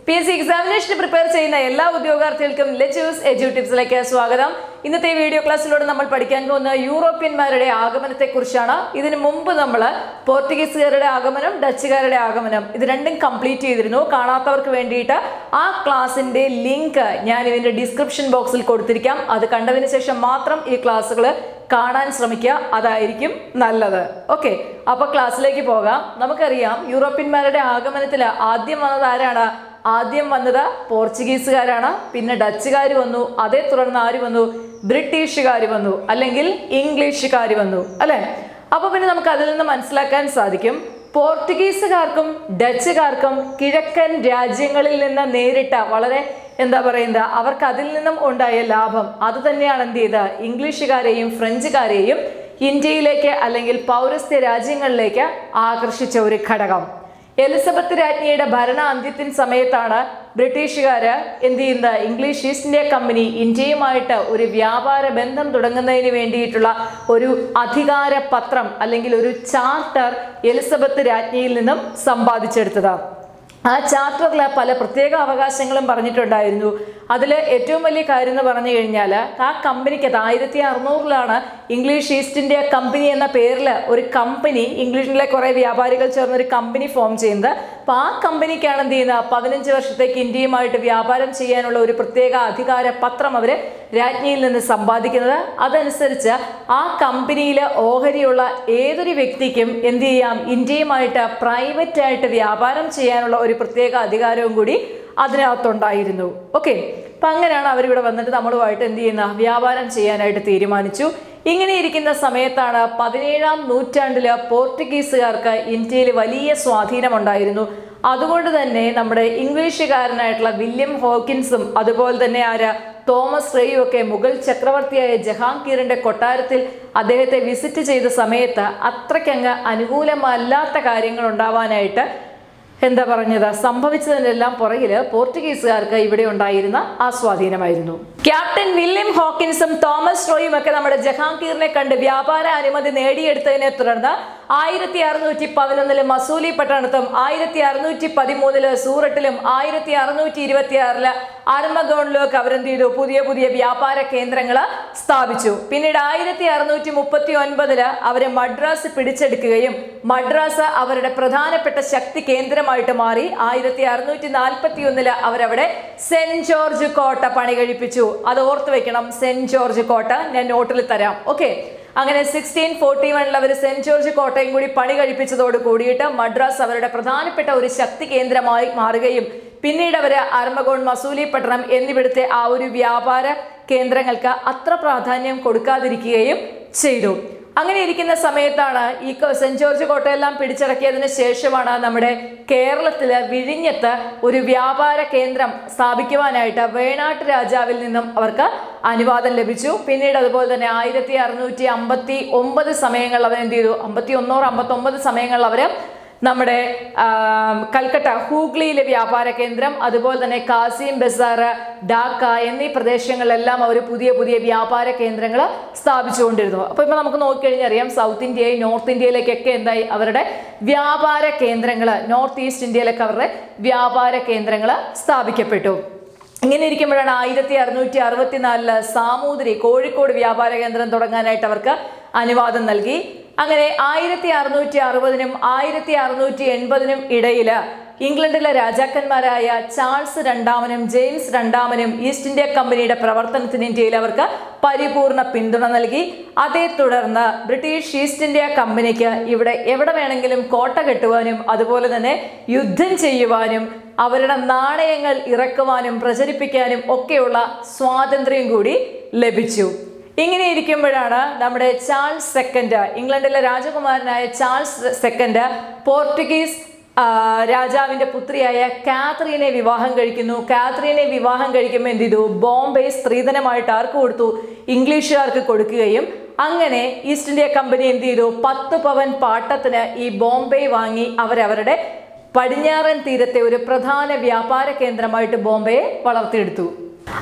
P S C എക്സാമിനേഷന് prepare ചെയ്യുന്ന എല്ലാ ഉദ്യോഗാർത്ഥികൾക്കും ലെച്ചൂസ് എജു ടിപ്സിലേക്ക് സ്വാഗതം ഇന്നത്തെ വീഡിയോ ക്ലാസ്സിലൂടെ നമ്മൾ പഠിക്കാൻ പോകുന്ന യൂറോപ്യന്മാരുടെ ആഗമനത്തെ കുറിച്ചാണ് ഇതിനു മുമ്പ് നമ്മൾ പോർച്ചുഗീസുകാരുടെ ആഗമനം ഡച്ചുകാരുടെ ആഗമനം ഇത് രണ്ടും കംപ്ലീറ്റ് ചെയ്തിരുന്നു കാണാത്തവർക്ക് വേണ്ടിയിട്ട് ആ ക്ലാസ്സിന്റെ ലിങ്ക് ഞാൻ ഇതിന്റെ ഡിസ്ക്രിപ്ഷൻ ബോക്സിൽ കൊടുത്തിരിക്കാം അത് കണ്ടതിന് ശേഷം മാത്രം ഈ ക്ലാസ്സുകൾ കാണാൻ ശ്രമിക്കുക അതായിരിക്കും നല്ലത് ഓക്കെ അപ്പൊ ക്ലാസ്സിലേക്ക് പോകാം നമുക്കറിയാം യൂറോപ്യന്മാരുടെ ആഗമനത്തിൽ ആദ്യം വന്നത് ആരാണ് ആദ്യം വന്നത് പോർച്ചുഗീസുകാരാണ് പിന്നെ ഡച്ചുകാർ വന്നു അതേ തുടർന്ന് ആര് വന്നു ബ്രിട്ടീഷുകാർ വന്നു അല്ലെങ്കിൽ ഇംഗ്ലീഷുകാർ വന്നു അല്ലെ അപ്പൊ പിന്നെ നമുക്ക് അതിൽ നിന്ന് മനസ്സിലാക്കാൻ സാധിക്കും പോർച്ചുഗീസുകാർക്കും ഡച്ചുകാർക്കും കിഴക്കൻ രാജ്യങ്ങളിൽ നിന്ന് നേരിട്ട വളരെ എന്താ പറയുന്നത് അവർക്ക് അതിൽ നിന്നും ഉണ്ടായ ലാഭം അത് തന്നെയാണ് എന്ത് ചെയ്ത് ഇംഗ്ലീഷുകാരെയും ഫ്രഞ്ചുകാരെയും ഇന്ത്യയിലേക്ക് അല്ലെങ്കിൽ പൗരസ്ത്യ രാജ്യങ്ങളിലേക്ക് ആകർഷിച്ച ഒരു ഘടകം എലിസബത്ത് രാജ്ഞിയുടെ ഭരണ അന്ത്യത്തിന് സമയത്താണ് ബ്രിട്ടീഷുകാര് എന്ത് ചെയ്യുന്നത് ഇംഗ്ലീഷ് ഈസ്റ്റ് ഇന്ത്യ കമ്പനി ഇന്ത്യയുമായിട്ട് ഒരു വ്യാപാര ബന്ധം തുടങ്ങുന്നതിന് വേണ്ടിയിട്ടുള്ള ഒരു അധികാര പത്രം അല്ലെങ്കിൽ ഒരു ചാർട്ടർ എലിസബത്ത് രാജ്ഞിയിൽ നിന്നും സമ്പാദിച്ചെടുത്തതാണ് ആ ചാർട്ടറിൽ പല പ്രത്യേക അവകാശങ്ങളും പറഞ്ഞിട്ടുണ്ടായിരുന്നു അതിൽ ഏറ്റവും വലിയ കാര്യം എന്ന് പറഞ്ഞു കഴിഞ്ഞാൽ ആ കമ്പനിക്ക് അത് ആയിരത്തി അറുന്നൂറിലാണ് ഇംഗ്ലീഷ് ഈസ്റ്റ് ഇന്ത്യ കമ്പനി എന്ന പേരിൽ ഒരു കമ്പനി ഇംഗ്ലീഷിലെ കുറേ വ്യാപാരികൾ ചേർന്ന് ഒരു കമ്പനി ഫോം ചെയ്യുന്നത് അപ്പോൾ ആ കമ്പനിക്കാണ് എന്ത് ചെയ്യുന്നത് പതിനഞ്ച് വർഷത്തേക്ക് ഇന്ത്യയുമായിട്ട് വ്യാപാരം ചെയ്യാനുള്ള ഒരു പ്രത്യേക അധികാര പത്രം അവർ രാജ്ഞിയിൽ നിന്ന് സമ്പാദിക്കുന്നത് അതനുസരിച്ച് ആ കമ്പനിയിൽ ഓഹരിയുള്ള ഏതൊരു വ്യക്തിക്കും എന്ത് ചെയ്യാം ഇന്ത്യയുമായിട്ട് പ്രൈവറ്റ് ആയിട്ട് വ്യാപാരം ചെയ്യാനുള്ള ഒരു പ്രത്യേക അധികാരവും കൂടി അതിനകത്തുണ്ടായിരുന്നു ഓക്കെ അപ്പം അങ്ങനെയാണ് അവരിവിടെ വന്നിട്ട് നമ്മളുമായിട്ട് എന്ത് ചെയ്യുന്ന വ്യാപാരം ചെയ്യാനായിട്ട് തീരുമാനിച്ചു ഇങ്ങനെ ഇരിക്കുന്ന സമയത്താണ് പതിനേഴാം നൂറ്റാണ്ടിൽ പോർച്ചുഗീസുകാർക്ക് ഇന്ത്യയിൽ വലിയ സ്വാധീനമുണ്ടായിരുന്നു അതുകൊണ്ട് തന്നെ നമ്മുടെ ഇംഗ്ലീഷുകാരനായിട്ടുള്ള വില്യം ഹോക്കിൻസും അതുപോലെ തന്നെ ആര് തോമസ് റേയും ഒക്കെ മുഗൾ ചക്രവർത്തിയായ ജഹാംഗീറിന്റെ കൊട്ടാരത്തിൽ അദ്ദേഹത്തെ വിസിറ്റ് ചെയ്ത സമയത്ത് അത്രയ്ക്കങ്ങ് അനുകൂലമല്ലാത്ത കാര്യങ്ങൾ ഉണ്ടാവാനായിട്ട് എന്താ പറഞ്ഞത് സംഭവിച്ചതിനെല്ലാം പുറകില് പോർച്ചുഗീസുകാർക്ക് ഇവിടെ ഉണ്ടായിരുന്ന ആ സ്വാധീനമായിരുന്നു ക്യാപ്റ്റൻ വില്യം ഹോക്കിൻസും തോമസ് റോയും ഒക്കെ നമ്മുടെ ജഹാംഗീറിനെ കണ്ട് വ്യാപാര അനുമതി നേടിയെടുത്തതിനെ തുടർന്ന് ആയിരത്തി അറുന്നൂറ്റി പതിനൊന്നില് മസൂലി പട്ടണത്തും ആയിരത്തി അറുന്നൂറ്റി പതിമൂന്നില് സൂററ്റിലും ആയിരത്തി അറുന്നൂറ്റി ഇരുപത്തി ആറില് അർമഗോണിലൊക്കെ അവരെന്ത് ചെയ്തു പുതിയ പുതിയ വ്യാപാര കേന്ദ്രങ്ങൾ സ്ഥാപിച്ചു പിന്നീട് ആയിരത്തി അറുന്നൂറ്റി മുപ്പത്തി ഒൻപതില് അവര് മദ്രാസ് പിടിച്ചെടുക്കുകയും മദ്രാസ് അവരുടെ പ്രധാനപ്പെട്ട ശക്തി കേന്ദ്രമായിട്ട് മാറി ആയിരത്തി അറുന്നൂറ്റി നാൽപ്പത്തി ഒന്നില് അവരവിടെ സെന്റ് ജോർജ് കോട്ട പണി കഴിപ്പിച്ചു അത് ഓർത്ത് വെക്കണം സെന്റ് ജോർജ് കോട്ട ഞാൻ നോട്ടിൽ തരാം ഓക്കെ അങ്ങനെ സിക്സ്റ്റീൻ ഫോർട്ടി വണ്ണിൽ അവർ സെന്റ് ജോർജ് കോട്ടയും കൂടി പണി കഴിപ്പിച്ചതോട് കൂടിയിട്ട് മദ്രാസ് അവരുടെ പ്രധാനപ്പെട്ട ഒരു ശക്തി കേന്ദ്രമായി മാറുകയും പിന്നീട് അവർ അർമഗോൺ മസൂലി പട്ടണം എന്നിവിടുത്തെ ആ ഒരു വ്യാപാര കേന്ദ്രങ്ങൾക്ക് അത്ര പ്രാധാന്യം കൊടുക്കാതിരിക്കുകയും ചെയ്തു അങ്ങനെ ഇരിക്കുന്ന സമയത്താണ് ഈ സെന്റ് ജോർജ് കോട്ടയെല്ലാം പിടിച്ചടക്കിയതിന് ശേഷമാണ് നമ്മുടെ കേരളത്തില് വിഴിഞ്ഞത്ത് ഒരു വ്യാപാര കേന്ദ്രം സ്ഥാപിക്കുവാനായിട്ട് വേണാട്ട് രാജാവിൽ നിന്നും അവർക്ക് അനുവാദം ലഭിച്ചു പിന്നീട് അതുപോലെ തന്നെ ആയിരത്തി അറുന്നൂറ്റി അമ്പത്തി ഒമ്പത് സമയങ്ങളിൽ അവർ എന്ത് ചെയ്തു അമ്പത്തി ഒന്നോ അമ്പത്തി ഒമ്പത് സമയങ്ങളിൽ അവർ നമ്മുടെ കൽക്കട്ട ഹൂഗ്ലിയിലെ വ്യാപാര കേന്ദ്രം അതുപോലെ തന്നെ കാസിം ബസാർ ഡാക്ക എന്നീ പ്രദേശങ്ങളിലെല്ലാം അവർ പുതിയ പുതിയ വ്യാപാര കേന്ദ്രങ്ങൾ സ്ഥാപിച്ചുകൊണ്ടിരുന്നു അപ്പോൾ ഇപ്പോൾ നമുക്ക് നോക്കിക്കഴിഞ്ഞാൽ അറിയാം സൗത്ത് ഇന്ത്യയിൽ നോർത്ത് ഇന്ത്യയിലേക്കൊക്കെ എന്തായി അവരുടെ വ്യാപാര കേന്ദ്രങ്ങൾ നോർത്ത് ഈസ്റ്റ് ഇന്ത്യയിലൊക്കെ അവരുടെ വ്യാപാര കേന്ദ്രങ്ങൾ സ്ഥാപിക്കപ്പെട്ടു ഇങ്ങനെ ഇരിക്കുമ്പോഴാണ് ആയിരത്തി അറുന്നൂറ്റി അറുപത്തിനാലില് സാമൂതിരി കോഴിക്കോട് വ്യാപാര കേന്ദ്രം തുടങ്ങാനായിട്ട് അവർക്ക് അനുവാദം നൽകി അങ്ങനെ ആയിരത്തി അറുന്നൂറ്റി അറുപതിനും ആയിരത്തി അറുന്നൂറ്റി എൺപതിനും ഇടയിൽ ഇംഗ്ലണ്ടിലെ രാജാക്കന്മാരായ ചാൾസ് രണ്ടാമനും ജെയിംസ് രണ്ടാമനും ഈസ്റ്റ് ഇന്ത്യ കമ്പനിയുടെ പ്രവർത്തനത്തിന് ഇന്ത്യയിൽ അവർക്ക് പരിപൂർണ പിന്തുണ നൽകി അതേ തുടർന്ന് ബ്രിട്ടീഷ് ഈസ്റ്റ് ഇന്ത്യ കമ്പനിക്ക് ഇവിടെ എവിടെ വേണമെങ്കിലും കോട്ട കെട്ടുവാനും അതുപോലെ തന്നെ യുദ്ധം ചെയ്യുവാനും അവരുടെ നാണയങ്ങൾ ഇറക്കുവാനും പ്രചരിപ്പിക്കാനും ഒക്കെയുള്ള സ്വാതന്ത്ര്യം കൂടി ലഭിച്ചു ഇങ്ങനെ ഇരിക്കുമ്പോഴാണ് നമ്മുടെ ചാൾസ് സെക്കൻഡ് ഇംഗ്ലണ്ടിലെ രാജകുമാരനായ ചാൾസ് സെക്കൻഡ് പോർട്ടുഗീസ് ആ, രാജാവിന്റെ പുത്രിയായ കാത്രീനെ വിവാഹം കഴിക്കുന്നു കാത്രീനെ വിവാഹം കഴിക്കുമ്പോൾ എന്ത് ചെയ്തു ബോംബെ സ്ത്രീധനമായിട്ട് ആർക്ക് കൊടുത്തു ഇംഗ്ലീഷുകാർക്ക് കൊടുക്കുകയും അങ്ങനെ ഈസ്റ്റ് ഇന്ത്യ കമ്പനി എന്ത് ചെയ്തു പത്ത് പവൻ പാട്ടത്തിന് ഈ ബോംബെ വാങ്ങി അവരവരുടെ പടിഞ്ഞാറൻ തീരത്തെ ഒരു പ്രധാന വ്യാപാര കേന്ദ്രമായിട്ട് ബോംബെയെ വളർത്തിയെടുത്തു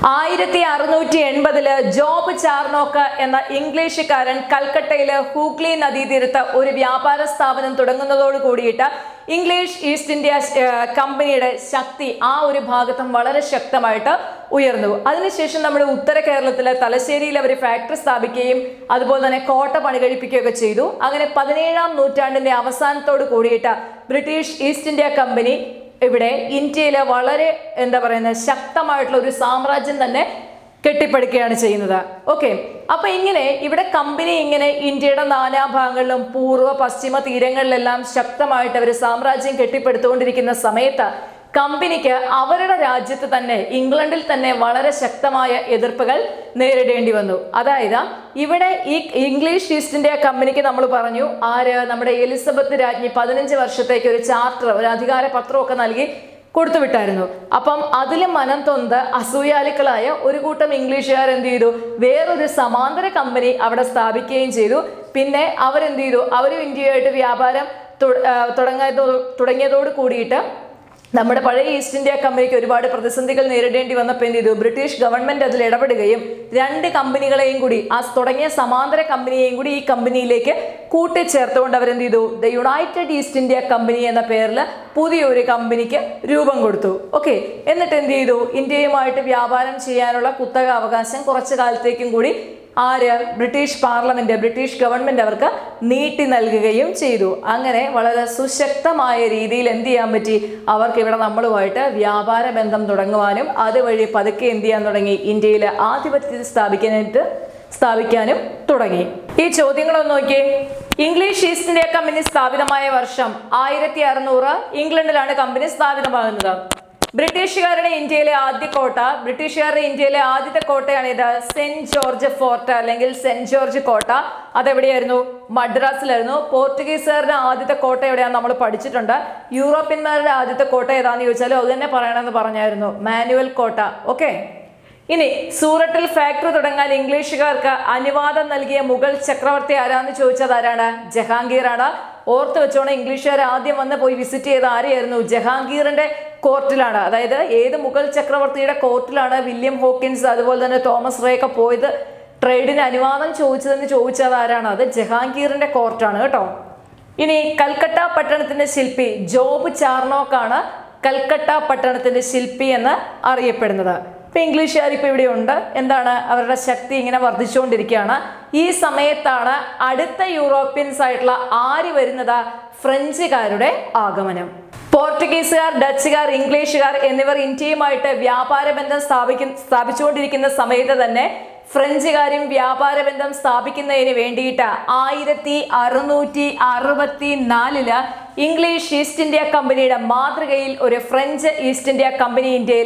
ആയിരത്തി അറുന്നൂറ്റി എൺപതില് ജോബ് ചാർണോക്ക് എന്ന ഇംഗ്ലീഷുകാരൻ കൽക്കട്ടയില് ഹൂഗ്ലി നദീതീരത്ത് ഒരു വ്യാപാര സ്ഥാപനം തുടങ്ങുന്നതോട് കൂടിയിട്ട് ഇംഗ്ലീഷ് ഈസ്റ്റ് ഇന്ത്യ ഏഹ്, കമ്പനിയുടെ ശക്തി ആ ഒരു ഭാഗത്തും വളരെ ശക്തമായിട്ട് ഉയർന്നു അതിനുശേഷം നമ്മുടെ ഉത്തര കേരളത്തിലെ തലശ്ശേരിയിൽ അവർ ഫാക്ടറി സ്ഥാപിക്കുകയും അതുപോലെ തന്നെ കോട്ട പണികഴിപ്പിക്കുകയൊക്കെ ചെയ്തു അങ്ങനെ പതിനേഴാം നൂറ്റാണ്ടിന്റെ അവസാനത്തോട് കൂടിയിട്ട് ബ്രിട്ടീഷ് ഈസ്റ്റ് ഇന്ത്യ കമ്പനി ഇവിടെ ഇന്ത്യയിലെ വളരെ എന്താ പറയുന്നത് ശക്തമായിട്ടുള്ള ഒരു സാമ്രാജ്യം തന്നെ കെട്ടിപ്പടുക്കുകയാണ് ചെയ്യുന്നത് ഓക്കെ അപ്പൊ ഇങ്ങനെ ഇവിടെ കമ്പനി ഇങ്ങനെ ഇന്ത്യയുടെ നാനാഭാഗങ്ങളിലും പൂർവ്വ പശ്ചിമ തീരങ്ങളിലെല്ലാം ശക്തമായിട്ട് അവർ സാമ്രാജ്യം കെട്ടിപ്പടുത്തുകൊണ്ടിരിക്കുന്ന സമയത്ത് കമ്പനിക്ക് അവരുടെ രാജ്യത്ത് തന്നെ ഇംഗ്ലണ്ടിൽ തന്നെ വളരെ ശക്തമായ എതിർപ്പുകൾ നേരിടേണ്ടി വന്നു അതായത് ഇവിടെ ഈ ഇംഗ്ലീഷ് ഈസ്റ്റ് ഇന്ത്യ കമ്പനിക്ക് നമ്മൾ പറഞ്ഞു ആര് നമ്മുടെ എലിസബത്ത് രാജ്ഞി പതിനഞ്ച് വർഷത്തേക്ക് ഒരു ചാർട്ടർ ഒരു അധികാര പത്രമൊക്കെ നൽകി കൊടുത്തുവിട്ടായിരുന്നു അപ്പം അതിൽ മനം തൊന്ത് അസൂയാലുക്കളായ ഒരു കൂട്ടം ഇംഗ്ലീഷുകാർ എന്ത് ചെയ്തു വേറൊരു സമാന്തര കമ്പനി അവിടെ സ്ഥാപിക്കുകയും ചെയ്തു പിന്നെ അവരെന്ത് ചെയ്തു അവരും ഇന്ത്യയുമായിട്ട് വ്യാപാരം തു- ആ, തുടങ്ങാത്തോ തുടങ്ങിയതോട് കൂടിയിട്ട് നമ്മുടെ പഴയ ഈസ്റ്റ് ഇന്ത്യ കമ്പനിക്ക് ഒരുപാട് പ്രതിസന്ധികൾ നേരിടേണ്ടി വന്നപ്പോൾ എന്ത് ചെയ്തു ബ്രിട്ടീഷ് ഗവൺമെന്റ് അതിൽ ഇടപെടുകയും രണ്ട് കമ്പനികളെയും കൂടി ആ തുടങ്ങിയ സമാന്തര കമ്പനിയെയും കൂടി ഈ കമ്പനിയിലേക്ക് കൂട്ടിച്ചേർത്തുകൊണ്ട് അവരെന്ത് ചെയ്തു the united East India company എന്ന പേരിൽ പുതിയൊരു കമ്പനിക്ക് രൂപം കൊടുത്തു ഓക്കെ എന്നിട്ട് എന്ത് ചെയ്തു ഇന്ത്യയുമായിട്ട് വ്യാപാരം ചെയ്യാനുള്ള കുത്തക അവകാശം കുറച്ചു കാലത്തേക്കും കൂടി ആര് ബ്രിട്ടീഷ് പാർലമെന്റ് ബ്രിട്ടീഷ് ഗവൺമെന്റ് അവർക്ക് നീട്ടി നൽകുകയും ചെയ്തു അങ്ങനെ വളരെ സുശക്തമായ രീതിയിൽ എന്ത് ചെയ്യാൻ പറ്റി അവർക്ക് ഇവിടെ നമ്മളുമായിട്ട് വ്യാപാര ബന്ധം തുടങ്ങുവാനും അതുവഴി പതുക്കെ എന്ത് ചെയ്യാൻ തുടങ്ങി ഇന്ത്യയിൽ ആധിപത്യം സ്ഥാപിക്കാനായിട്ട് സ്ഥാപിക്കാനും തുടങ്ങി ഈ ചോദ്യങ്ങളൊന്ന് നോക്കിയേ ഇംഗ്ലീഷ് ഈസ്റ്റ് ഇന്ത്യ കമ്പനി സ്ഥാപിതമായ വർഷം ആയിരത്തി അറുന്നൂറ് ഇംഗ്ലണ്ടിലാണ് കമ്പനി സ്ഥാപിതമാകുന്നത് ബ്രിട്ടീഷുകാരുടെ ഇന്ത്യയിലെ ആദ്യ കോട്ട ബ്രിട്ടീഷുകാരുടെ ഇന്ത്യയിലെ ആദ്യത്തെ കോട്ടയാണ് ഇത് സെന്റ് ജോർജ് ഫോർട്ട് അല്ലെങ്കിൽ സെന്റ് ജോർജ് കോട്ട അതെവിടെയായിരുന്നു മദ്രാസിലായിരുന്നു പോർച്ചുഗീസുകാരുടെ ആദ്യത്തെ കോട്ട എവിടെയാണെന്ന് നമ്മൾ പഠിച്ചിട്ടുണ്ട് യൂറോപ്യന്മാരുടെ ആദ്യത്തെ കോട്ട ഏതാണെന്ന് ചോദിച്ചാലും അത് തന്നെ പറയണമെന്ന് പറഞ്ഞായിരുന്നു മാനുവൽ കോട്ട ഓക്കെ ഇനി സൂററ്റിൽ ഫാക്ടറി തുടങ്ങാൻ ഇംഗ്ലീഷുകാർക്ക് അനുവാദം നൽകിയ മുഗൾ ചക്രവർത്തി ആരാന്ന് ചോദിച്ചത് ആരാണ് ജഹാംഗീർ ആണ് ഓർത്ത് വെച്ചോണം ഇംഗ്ലീഷുകാർ ആദ്യം വന്ന് പോയി വിസിറ്റ് ചെയ്ത ആരെയായിരുന്നു ജഹാംഗീറിന്റെ കോർട്ടിലാണ് അതായത് ഏത് മുഗൾ ചക്രവർത്തിയുടെ കോർട്ടിലാണ് വില്യം ഹോക്കിൻസ് അതുപോലെ തന്നെ തോമസ് റേ ഒക്കെ പോയത് ട്രേഡിന് അനുവാദം ചോദിച്ചതെന്ന് ചോദിച്ചത് ആരാണ് അത് ജഹാംഗീറിന്റെ കോർട്ടാണ് കേട്ടോ ഇനി കൽക്കട്ട പട്ടണത്തിന്റെ ശില്പി ജോബ് ചാർണോക്കാണ് കൽക്കട്ട പട്ടണത്തിന്റെ ശില്പി എന്ന് അറിയപ്പെടുന്നത് ഇപ്പൊ ഇംഗ്ലീഷുകാർ ഇപ്പൊ ഇവിടെ ഉണ്ട് എന്താണ് അവരുടെ ശക്തി ഇങ്ങനെ വർദ്ധിച്ചുകൊണ്ടിരിക്കുകയാണ് ഈ സമയത്താണ് അടുത്ത യൂറോപ്യൻസ് ആയിട്ടുള്ള ആര് വരുന്നത് ഫ്രഞ്ചുകാരുടെ ആഗമനം പോർച്ചുഗീസുകാർ ഡച്ചുകാർ ഇംഗ്ലീഷുകാർ എന്നിവർ ഇന്ത്യയുമായിട്ട് വ്യാപാര ബന്ധം സ്ഥാപിക്കുന്ന സ്ഥാപിച്ചുകൊണ്ടിരിക്കുന്ന സമയത്ത് തന്നെ ഫ്രഞ്ചുകാരും വ്യാപാര ബന്ധം സ്ഥാപിക്കുന്നതിന് വേണ്ടിയിട്ട് ആയിരത്തി അറുന്നൂറ്റി അറുപത്തി നാലില് ഇംഗ്ലീഷ് ഈസ്റ്റ് ഇന്ത്യ കമ്പനിയുടെ മാതൃകയിൽ ഒരു ഫ്രഞ്ച് ഈസ്റ്റ് ഇന്ത്യ കമ്പനി ഇന്ത്യയിൽ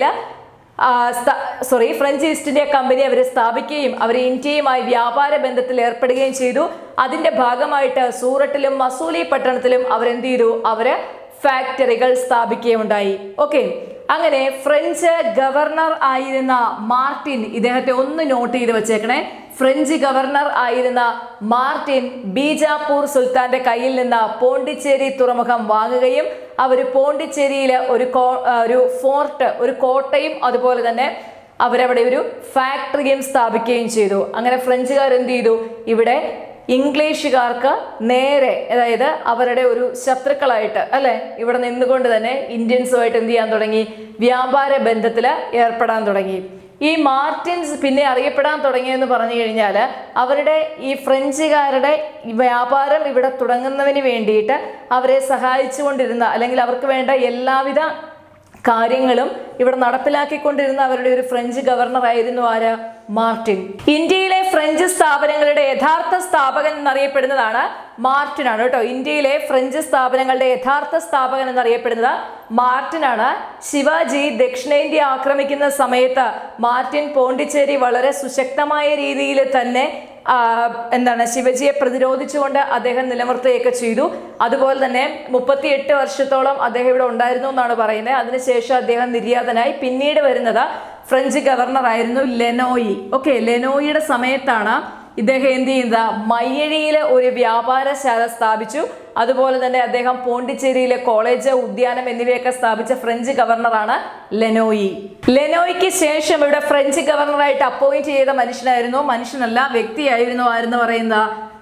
sorry French East India company അവർ സ്ഥാപിക്കുകയും അവർ ഇന്ത്യയുമായി വ്യാപാര ബന്ധത്തിൽ ഏർപ്പെടുകയും ചെയ്തു അതിന്റെ ഭാഗമായിട്ട് സൂററ്റിലും മസൂലി പട്ടണത്തിലും അവരെന്ത് ചെയ്തു അവര് ഫാക്ടറികൾ സ്ഥാപിക്കുകയുണ്ടായി ഓക്കെ അങ്ങനെ ഫ്രഞ്ച് ഗവർണർ ആയിരുന്ന മാർട്ടിൻ ഇദ്ദേഹത്തെ ഒന്ന് നോട്ട് ചെയ്ത് വെച്ചേക്കണേ ഫ്രഞ്ച് ഗവർണർ ആയിരുന്ന മാർട്ടിൻ ബീജാപ്പൂർ സുൽത്താന്റെ കയ്യിൽ നിന്ന് പോണ്ടിച്ചേരി തുറമുഖം വാങ്ങുകയും അവർ പോണ്ടിച്ചേരിയിൽ ഒരു കോ- ആ, ഒരു ഫോർട്ട് ഒരു കോട്ടയും അതുപോലെ തന്നെ അവരവിടെ ഒരു ഫാക്ടറിയും സ്ഥാപിക്കുകയും ചെയ്തു അങ്ങനെ ഫ്രഞ്ചുകാർ എന്ത് ചെയ്തു ഇവിടെ ഇംഗ്ലീഷുകാർക്ക് നേരെ അതായത് അവരുടെ ഒരു ശത്രുക്കളായിട്ട് അല്ലെ ഇവിടെ നിന്നുകൊണ്ട് തന്നെ ഇന്ത്യൻസുമായിട്ട് എന്ത് ചെയ്യാൻ തുടങ്ങി വ്യാപാര ബന്ധത്തിൽ ഏർപ്പെടാൻ തുടങ്ങി ഈ മാർട്ടിൻസ് പിന്നെ അറിയപ്പെടാൻ തുടങ്ങിയെന്ന് പറഞ്ഞു കഴിഞ്ഞാൽ അവരുടെ ഈ ഫ്രഞ്ചുകാരുടെ വ്യാപാരം ഇവിടെ തുടങ്ങുന്നതിന് വേണ്ടിയിട്ട് അവരെ സഹായിച്ചുകൊണ്ടിരുന്ന അല്ലെങ്കിൽ അവർക്ക് വേണ്ട എല്ലാവിധ കാര്യങ്ങളും ഇവിടെ നടപ്പിലാക്കിക്കൊണ്ടിരുന്ന അവരുടെ ഒരു ഫ്രഞ്ച് ഗവർണർ ആയിരുന്നു ആര് മാർട്ടിൻ ഇന്ത്യയിലെ ഫ്രഞ്ച് സ്ഥാപനങ്ങളുടെ യഥാർത്ഥ സ്ഥാപകൻ എന്നറിയപ്പെടുന്നതാണ് മാർട്ടിൻ ആണ് കേട്ടോ ഇന്ത്യയിലെ ഫ്രഞ്ച് സ്ഥാപനങ്ങളുടെ യഥാർത്ഥ സ്ഥാപകൻ എന്നറിയപ്പെടുന്നത് മാർട്ടിൻ ആണ് ശിവാജി ദക്ഷിണേന്ത്യ ആക്രമിക്കുന്ന സമയത്ത് മാർട്ടിൻ പോണ്ടിച്ചേരി വളരെ സുശക്തമായ രീതിയിൽ തന്നെ ആ, എന്താണ് ശിവജിയെ പ്രതിരോധിച്ചുകൊണ്ട് അദ്ദേഹം നിലനിർത്തുകയൊക്കെ ചെയ്തു അതുപോലെ തന്നെ മുപ്പത്തിയെട്ട് വർഷത്തോളം അദ്ദേഹം ഇവിടെ ഉണ്ടായിരുന്നു എന്നാണ് പറയുന്നത് അതിനുശേഷം അദ്ദേഹം നിര്യാതനായി പിന്നീട് വരുന്നത് ഫ്രഞ്ച് ഗവർണർ ആയിരുന്നു ലെനോയി ഓക്കെ ലെനോയിയുടെ സമയത്താണ് ഇദ്ദേഹം എന്ത് ചെയ്യുന്നത് മയ്യഴിയിൽ ഒരു വ്യാപാരശാല സ്ഥാപിച്ചു അതുപോലെ തന്നെ അദ്ദേഹം പോണ്ടിച്ചേരിയിലെ കോളേജ് ഉദ്യാനം എന്നിവയൊക്കെ സ്ഥാപിച്ച ഫ്രഞ്ച് ഗവർണറാണ് ലെനോയി ലെനോയ്ക്ക് ശേഷം ഇവിടെ ഫ്രഞ്ച് ഗവർണറായിട്ട് അപ്പോയിന്റ് ചെയ്ത മനുഷ്യനായിരുന്നു മനുഷ്യനല്ല വ്യക്തിയായിരുന്നു ആരെന്ന് പറയുന്ന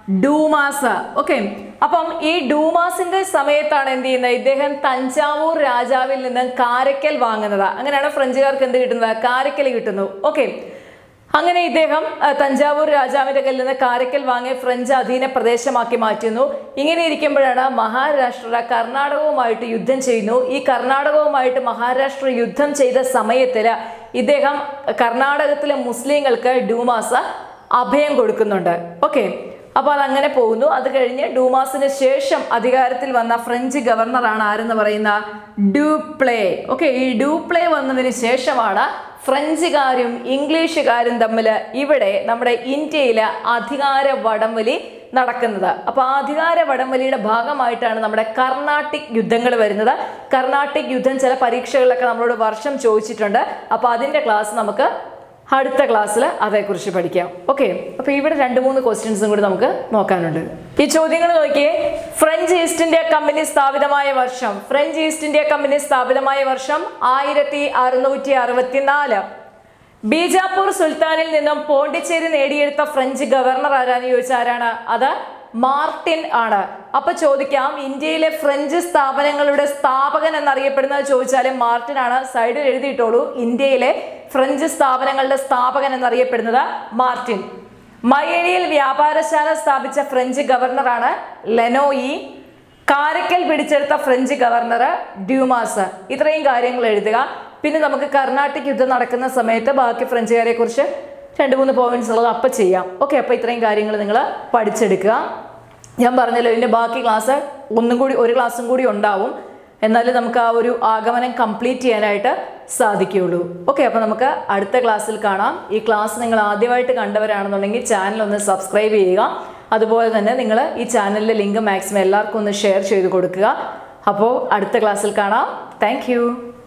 ഡൂമാസ് ഓക്കെ അപ്പം ഈ ഡൂമാസിന്റെ സമയത്താണ് എന്ത് ചെയ്യുന്നത് ഇദ്ദേഹം തഞ്ചാവൂർ രാജാവിൽ നിന്ന് കാരക്കൽ വാങ്ങുന്നത് അങ്ങനെയാണ് ഫ്രഞ്ചുകാർക്ക് എന്ത് കിട്ടുന്നത് കാരക്കൽ കിട്ടുന്നു ഓക്കെ അങ്ങനെ ഇദ്ദേഹം ആ, തഞ്ചാവൂർ രാജാവിന്റെ കയ്യിൽ നിന്ന് കാരക്കൽ വാങ്ങി ഫ്രഞ്ച് അധീന പ്രദേശമാക്കി മാറ്റുന്നു ഇങ്ങനെ ഇരിക്കുമ്പോഴാണ് മഹാരാഷ്ട്ര കർണാടകവുമായിട്ട് യുദ്ധം ചെയ്യുന്നു ഈ കർണാടകവുമായിട്ട് മഹാരാഷ്ട്ര യുദ്ധം ചെയ്ത സമയത്തിൽ ഇദ്ദേഹം കർണാടകത്തിലെ മുസ്ലിങ്ങൾക്ക് ഡൂമാസ അഭയം കൊടുക്കുന്നുണ്ട് ഓക്കെ അപ്പോൾ അതങ്ങനെ പോകുന്നു അത് കഴിഞ്ഞ് ഡൂമാസിന് ശേഷം അധികാരത്തിൽ വന്ന ഫ്രഞ്ച് ഗവർണറാണ് ആരെന്ന് പറയുന്ന ഡ്യൂപ്ലേ ഓക്കെ ഈ ഡ്യൂപ്ലേ വന്നതിന് ശേഷമാണ് ഫ്രഞ്ചുകാരും ഇംഗ്ലീഷുകാരും തമ്മിൽ ഇവിടെ നമ്മുടെ ഇന്ത്യയിൽ അധികാര വടംവലി നടക്കുന്നത് അപ്പൊ ആ അധികാര വടംവലിയുടെ ഭാഗമായിട്ടാണ് നമ്മുടെ കർണാട്ടിക് യുദ്ധങ്ങൾ വരുന്നത് കർണാട്ടിക് യുദ്ധം ചില പരീക്ഷകളിലൊക്കെ നമ്മളോട് വർഷം ചോദിച്ചിട്ടുണ്ട് അപ്പൊ അതിന്റെ ക്ലാസ് നമുക്ക് അടുത്ത ക്ലാസ്സിൽ അതേക്കുറിച്ച് പഠിക്കാം ഓക്കെ അപ്പൊ ഇവിടെ രണ്ട് മൂന്ന് ക്വസ്റ്റ്യൻസും കൂടി നമുക്ക് നോക്കാനുണ്ട് ഈ ചോദ്യങ്ങൾ നോക്കിയേ ഫ്രഞ്ച് ഈസ്റ്റ് ഇന്ത്യ കമ്പനി സ്ഥാപിതമായ വർഷം ഫ്രഞ്ച് ഈസ്റ്റ് ഇന്ത്യ കമ്പനി സ്ഥാപിതമായ വർഷം ആയിരത്തി അറുന്നൂറ്റി അറുപത്തിനാല് ബീജാപ്പൂർ സുൽത്താനിൽ നിന്നും പോണ്ടിച്ചേരി നേടിയെടുത്ത ഫ്രഞ്ച് ഗവർണർ ആരാന്ന് ചോദിച്ചാൽ ആരാണ് അത് മാർട്ടിൻ ആണ് അപ്പൊ ചോദിക്കാം ഇന്ത്യയിലെ ഫ്രഞ്ച് സ്ഥാപനങ്ങളുടെ സ്ഥാപകൻ എന്നറിയപ്പെടുന്നത് ചോദിച്ചാൽ മാർട്ടിൻ ആണ് സൈഡിൽ എഴുതിയിട്ടോളൂ ഇന്ത്യയിലെ ഫ്രഞ്ച് സ്ഥാപനങ്ങളുടെ സ്ഥാപകൻ എന്നറിയപ്പെടുന്നത് മാർട്ടിൻ മയേലിയിൽ വ്യാപാരശാല സ്ഥാപിച്ച ഫ്രഞ്ച് ഗവർണറാണ് ലെനോയി കാരക്കൽ പിടിച്ചെടുത്ത ഫ്രഞ്ച് ഗവർണർ ഡ്യൂമാസ് ഇത്രയും കാര്യങ്ങൾ എഴുതുക പിന്നെ നമുക്ക് കർണാട്ടിക് യുദ്ധം നടക്കുന്ന സമയത്ത് ബാക്കി ഫ്രഞ്ചുകാരെ കുറിച്ച് രണ്ട് മൂന്ന് പോയിന്റ്സ് ഉള്ളത് അപ്പം ചെയ്യാം ഓക്കെ അപ്പോൾ ഇത്രയും കാര്യങ്ങൾ നിങ്ങൾ പഠിച്ചെടുക്കുക ഞാൻ പറഞ്ഞല്ലോ ഇതിൻ്റെ ബാക്കി ക്ലാസ് ഒന്നും കൂടി ഒരു ക്ലാസ്സും കൂടി ഉണ്ടാവും എന്നാലേ നമുക്ക് ആ ഒരു ആഗമനം കംപ്ലീറ്റ് ചെയ്യാനായിട്ട് സാധിക്കുകയുള്ളൂ ഓക്കെ അപ്പോൾ നമുക്ക് അടുത്ത ക്ലാസ്സിൽ കാണാം ഈ ക്ലാസ് നിങ്ങൾ ആദ്യമായിട്ട് കണ്ടവരാണെന്നുണ്ടെങ്കിൽ ചാനൽ ഒന്ന് സബ്സ്ക്രൈബ് ചെയ്യുക അതുപോലെ തന്നെ നിങ്ങൾ ഈ ചാനലിലെ ലിങ്ക് മാക്സിമം എല്ലാവർക്കും ഒന്ന് ഷെയർ ചെയ്ത് കൊടുക്കുക അപ്പോൾ അടുത്ത ക്ലാസ്സിൽ കാണാം താങ്ക്